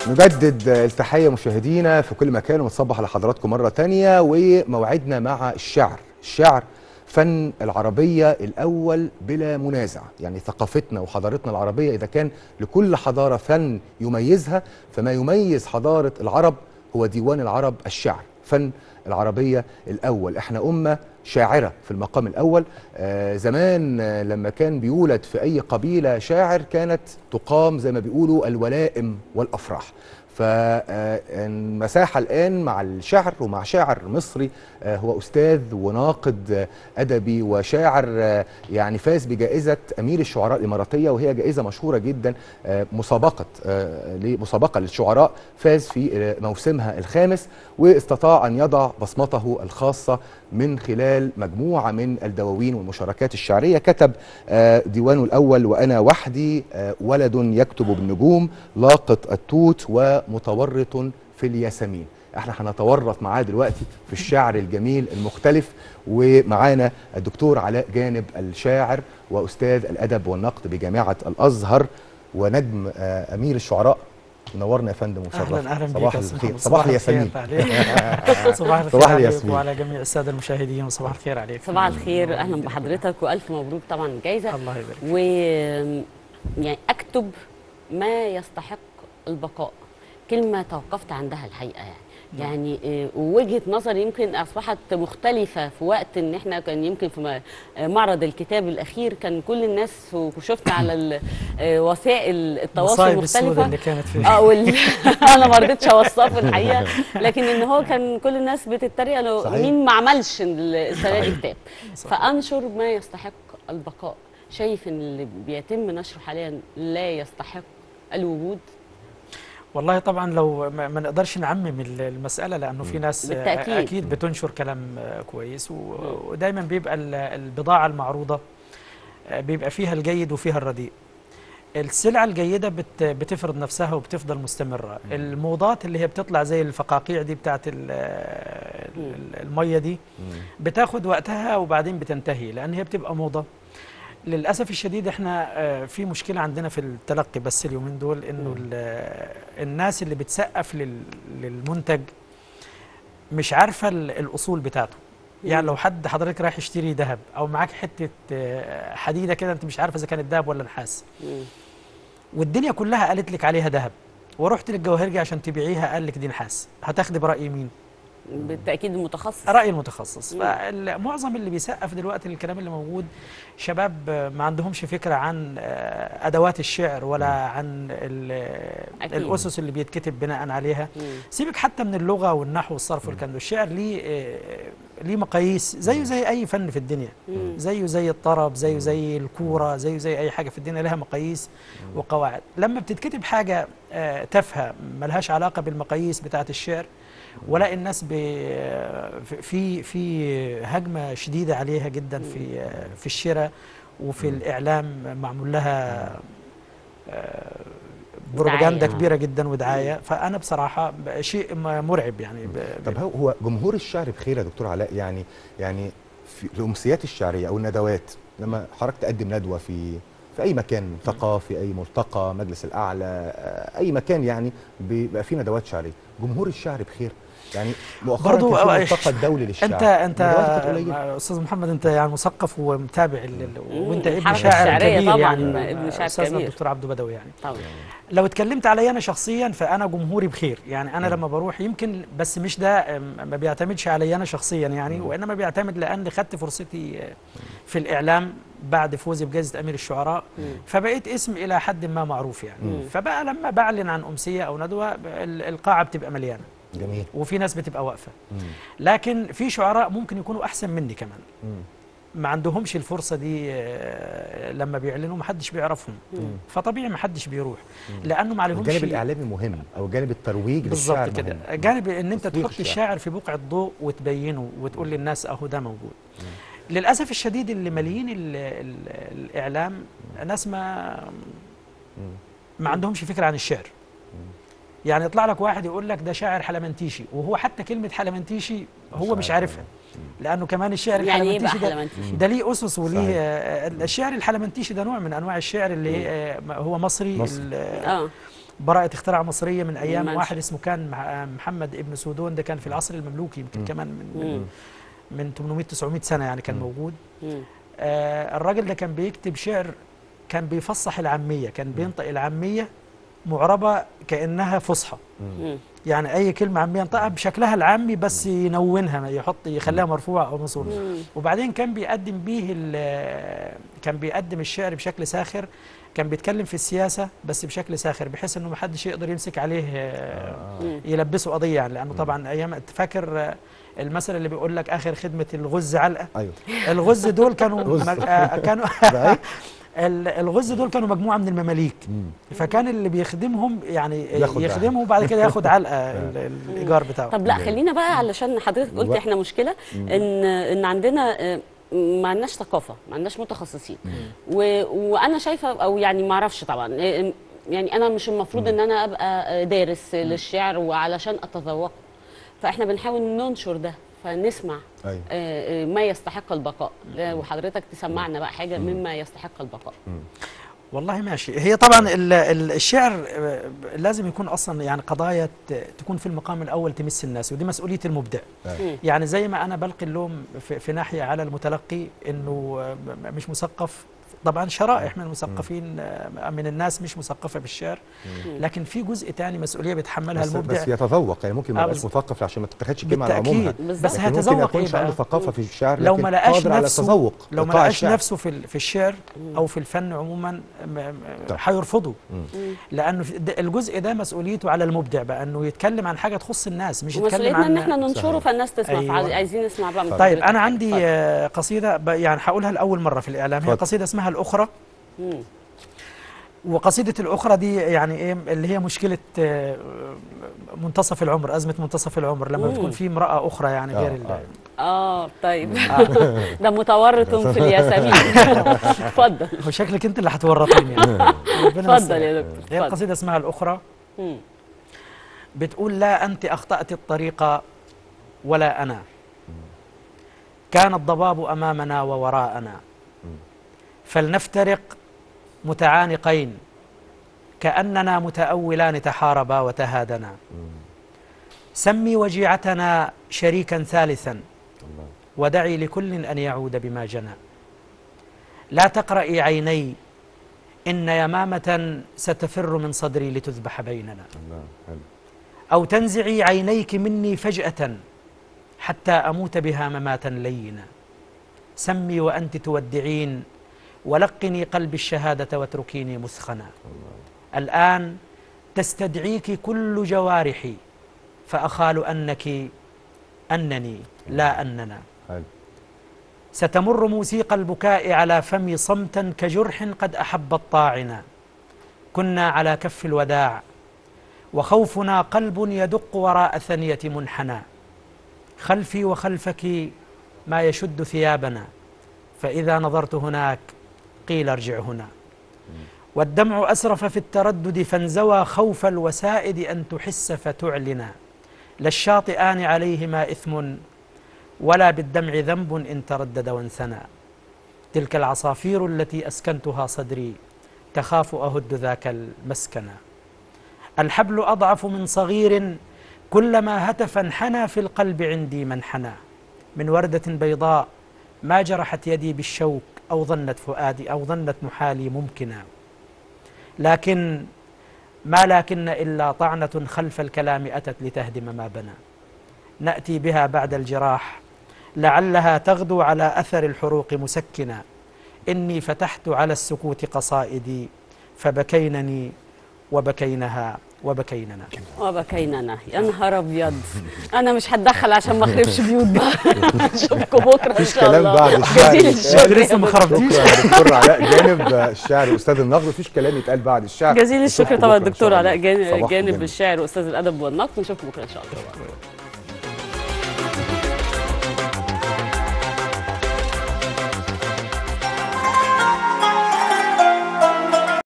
نجدد التحية مشاهدينا في كل مكان ونصبح على حضراتكم مرة تانية وموعدنا مع الشعر الشعر فن العربية الأول بلا منازع يعني ثقافتنا وحضارتنا العربية إذا كان لكل حضارة فن يميزها فما يميز حضارة العرب هو ديوان العرب الشعر فن العربية الأول احنا أمة شاعرة في المقام الأول آه زمان آه لما كان بيولد في أي قبيلة شاعر كانت تقام زي ما بيقولوا الولائم والأفراح فالمساحة الآن مع الشعر ومع شاعر مصري آه هو أستاذ وناقد آه أدبي وشاعر آه يعني فاز بجائزة أمير الشعراء الإماراتية وهي جائزة مشهورة جدا آه مسابقة آه مسابقة للشعراء فاز في آه موسمها الخامس واستطاع أن يضع بصمته الخاصة من خلال مجموعة من الدواوين والمشاركات الشعرية كتب آه ديوانه الأول وأنا وحدي آه ولد يكتب بالنجوم لاقط التوت ومتورط في الياسمين احنا هنتورط معاه دلوقتي في الشعر الجميل المختلف ومعانا الدكتور علاء جانب الشاعر واستاذ الادب والنقد بجامعه الازهر ونجم آه امير الشعراء منورنا يا فندم ومشرف اهلا اهلا صباح بك الخير صباح الياسمين صباح الخير صباح عليك الياسمين. وعلى جميع الساده المشاهدين وصباح الخير عليك صباح الخير اهلا بحضرتك والف مبروك طبعا الجائزه الله يبارك و يعني اكتب ما يستحق البقاء كلمه توقفت عندها الحقيقه يعني يعني آه، وجهه نظري يمكن اصبحت مختلفه في وقت ان احنا كان يمكن في م- آه، معرض الكتاب الاخير كان كل الناس وشفت على ال- آه، وسائل التواصل المصايب السوداء المختلفه اللي كانت فيه اه وال... انا ما رضيتش اوصفه الحقيقه لكن ان هو كان كل الناس بتتريق لو صحيح. مين ما عملش السنه دي صحيح. كتاب صحيح. فانشر ما يستحق البقاء شايف ان اللي بيتم نشره حاليا لا يستحق الوجود والله طبعا لو ما ما نقدرش نعمم ال- المساله لانه في ناس آه، بالتأكيد. اكيد بتنشر كلام آه، كويس و- ودايما بيبقى ال- البضاعه المعروضه آه، بيبقى فيها الجيد وفيها الرديء السلعة الجيدة بت بتفرض نفسها وبتفضل مستمرة الموضات اللي هي بتطلع زي الفقاقيع دي بتاعت ال- ال- المية دي بتاخد وقتها وبعدين بتنتهي لان هي بتبقى موضه للاسف الشديد احنا آه، في مشكله عندنا في التلقي بس اليومين دول انه ال- آه، الناس اللي بتسقف لل- للمنتج مش عارفه ال- الاصول بتاعته يعني لو حد حضرتك رايح يشتري ذهب او معاك حته آه، حديده كده انت مش عارفه اذا كانت ذهب ولا نحاس مم. والدنيا كلها قالت لك عليها ذهب ورحت للجوهرجي عشان تبيعيها قال لك دي نحاس هتاخدي براي مين بالتاكيد المتخصص راي المتخصص مم. فمعظم اللي بيسقف دلوقتي الكلام اللي موجود شباب آه، ما عندهمش فكره عن آه، ادوات الشعر ولا عن ال- أكيد. الاسس اللي بيتكتب بناء عليها مم. سيبك حتى من اللغه والنحو والصرف والكلام ده الشعر ليه آه، ليه مقاييس زيه زي اي فن في الدنيا مم. زيه زي الطرب زيه زي الكوره زيه زي اي حاجه في الدنيا لها مقاييس وقواعد لما بتتكتب حاجه آه، تافهه ملهاش علاقه بالمقاييس بتاعه الشعر ولا الناس ب في في هجمه شديده عليها جدا في آه، في الشراء وفي الاعلام معمول لها آه، بروباجندا دعاية. كبيره جدا ودعايه فانا بصراحه ب- شيء م- مرعب يعني ب- ب- طب هو- هو جمهور الشعر بخير يا دكتور علاء يعني يعني في الامسيات الشعريه او الندوات لما حضرتك تقدم ندوه في في اي مكان ثقافي اي ملتقى مجلس الاعلى آه، اي مكان يعني بيبقى فيه ندوات شعريه جمهور الشعر بخير يعني مؤخرا برضو كان في أو- الملتقى الدولي للشعر انت انت الندوات كانت قليلة. استاذ محمد انت يعني مثقف ومتابع ال- ال- مم. وانت ابن الحركة شاعر الشعرية كبير طبعاً، يعني ابن شاعر استاذنا كبير. الدكتور عبده بدوي يعني طبعا لو اتكلمت علي انا شخصيا فانا جمهوري بخير يعني انا لما بروح يمكن بس مش ده أم، ما بيعتمدش علي انا شخصيا يعني وانما بيعتمد لان خدت فرصتي آه، في الاعلام بعد فوزي بجائزه امير الشعراء فبقيت اسم الى حد ما معروف يعني فبقى لما بعلن عن امسيه او ندوه ال- القاعه بتبقى مليانه جميل وفي ناس بتبقى واقفه مم. لكن في شعراء ممكن يكونوا احسن مني كمان مم. ما عندهمش الفرصه دي آه، لما بيعلنوا ما حدش بيعرفهم فطبيعي ما حدش بيروح لانه ما عليهمش الجانب الاعلامي مهم او جانب الترويج بالظبط للشعر كده مهم. جانب ان انت تسويق تحط الشعر. الشاعر في بقعه ضوء وتبينه وتقول للناس اهو ده موجود للاسف الشديد اللي ماليين ال- ال- الاعلام ناس ما ما عندهمش فكره عن الشعر يعني يطلع لك واحد يقول لك ده شاعر حلمنتيشي وهو حتى كلمه حلمنتيشي هو مش عارفها لانه كمان الشعر يعني ايه بقى الحلمنتيشي ده حلمنتيشي؟ ده ليه اسس وليه صحيح. آه، الشعر الحلمنتيشي ده نوع من انواع الشعر اللي آه، هو مصري مصري. ال- اه براءة اختراع مصرية من أيام المنشأ. واحد اسمه كان مع- محمد ابن سودون ده كان في العصر المملوكي يمكن مم. كمان من, مم. من من 800 900 سنة يعني كان مم. موجود مم. آه الراجل ده كان بيكتب شعر كان بيفصح العامية كان بينطق العامية معربة كأنها فصحى مم. يعني أي كلمة عامية ينطقها بشكلها العامي بس ينونها يحط يخليها مرفوعة أو منصوبة مم. وبعدين كان بيقدم بيه ال- كان بيقدم الشعر بشكل ساخر كان بيتكلم في السياسة بس بشكل ساخر بحيث انه ما حدش يقدر يمسك عليه آه، مم. يلبسه قضية يعني لانه طبعا ايام أنت فاكر آه، المثل اللي بيقول لك اخر خدمة الغز علقة ايوه الغز دول كانوا غز. مج- آه، كانوا ده إيه؟ ال- الغز دول كانوا مجموعة من المماليك مم. فكان اللي بيخدمهم يعني ياخد يخدمه وبعد كده ياخد علقة ال- الايجار بتاعه طب لا جميل. خلينا بقى علشان حضرتك قلت بقى. احنا مشكله مم. ان ان عندنا آه، ما عندناش ثقافه ما عندناش متخصصين و... وانا شايفه او يعني ما اعرفش طبعا آه، يعني انا مش المفروض ان انا ابقى آه، دارس للشعر وعلشان اتذوقه فاحنا بنحاول ننشر ده فنسمع ايوه آه، آه، ما يستحق البقاء آه، وحضرتك تسمعنا بقى حاجه مما يستحق البقاء والله ماشي هي طبعا ال- ال- الشعر آه، لازم يكون اصلا يعني قضايا ت- تكون في المقام الاول تمس الناس ودي مسؤوليه المبدع أيوة. يعني زي ما انا بلقي اللوم في, في ناحيه على المتلقي انه آه، م- مش مثقف طبعا شرائح من المثقفين آه، من الناس مش مثقفه بالشعر لكن في جزء تاني مسؤوليه بيتحملها بس, المبدع بس يتذوق يعني ممكن ما آه، يبقاش بس- مثقف عشان ما تتخذش الكلمه على عمومها بالتاكيد بالظبط. بس لكن ممكن هيتذوق يكونش ايه عنده بقى ثقافه في الشعر لو لكن ما لقاش قادر على نفسه التذوق لو ما إيقاع لقاش الشعر. نفسه في ال- في الشعر او في الفن عموما م- م- طب. هيرفضه مم. لانه في- ده- الجزء ده مسؤوليته على المبدع بقى انه يتكلم عن حاجه تخص الناس مش يتكلم ومسؤوليتنا عن ان احنا ننشره صحيح. فالناس تسمع أيوة. فعايز- عايزين نسمع بقى من طيب حضرتك انا حاجة. عندي اتفضل. آه، قصيده ب- يعني هقولها لاول مره في الاعلام هي اتفضل. قصيده اسمها الاخرى مم. وقصيده الاخرى دي يعني ايه اللي هي مشكله آه، منتصف العمر ازمه منتصف العمر لما مم. بتكون في امراه اخرى يعني آه، غير ال- آه. اه طيب ده متورط في الياسمين اتفضل هو شكلك انت اللي هتورطيني يعني ربنا اتفضل يستر. يا دكتور هي اتفضل القصيده اسمها الاخرى مم. بتقول لا أنت أخطأت الطريق ولا أنا كان الضباب أمامنا ووراءنا فلنفترق متعانقين كأننا متأولان تحاربا وتهادنا سمي وجيعتنا شريكا ثالثا الله. ودعي لكل أن يعود بما جنى لا تقرأي عيني إن يمامة ستفر من صدري لتذبح بيننا الله حلو أو تنزعي عينيك مني فجأة حتى أموت بها مماتا لينا سمي وأنت تودعين ولقني قلبي الشهادة واتركيني مثخنا الآن تستدعيك كل جوارحي فأخال أنك أنني لا أننا حلو ستمر موسيقى البكاء على فمي صمتا كجرح قد أحب الطاعنا كنا على كف الوداع وخوفنا قلب يدق وراء ثنية منحنى خلفي وخلفك ما يشد ثيابنا فإذا نظرت هناك قيل ارجع هنا والدمع أسرف في التردد فانزوى خوف الوسائد أن تحس فتعلنا لا الشاطئان عليهما إثم ولا بالدمع ذنب إن تردد وانثنى تلك العصافير التي أسكنتها صدري تخاف أهد ذاك المسكن الحبل أضعف من صغير كلما هتف انحنى في القلب عندي منحنى من وردة بيضاء ما جرحت يدي بالشوك أو ظنت فؤادي أو ظنت محالي ممكنا لكن ما لكن إلا طعنة خلف الكلام أتت لتهدم ما بنى نأتي بها بعد الجراح لعلها تغدو على أثر الحروق مسكنا إني فتحت على السكوت قصائدي فبكينني وبكينها وبكيننا وبكيننا يا نهار ابيض انا مش هتدخل عشان ما اخربش بيوت بقى اشوفكم بكره ان مفيش شاء كلام الله بعد الشعر جزيل يتقال. الشكر لسه يا ما دكتور. خرجتيش شكرا يا دكتور علاء جانب الشاعر استاذ النقد مفيش كلام يتقال بعد الشعر جزيل الشكر نشوفكم طبعا بكرة إن دكتور شاء علاء الله. جانب, صباحكم جانب جميل. الشعر واستاذ الادب والنقد نشوفكم بكره ان شاء الله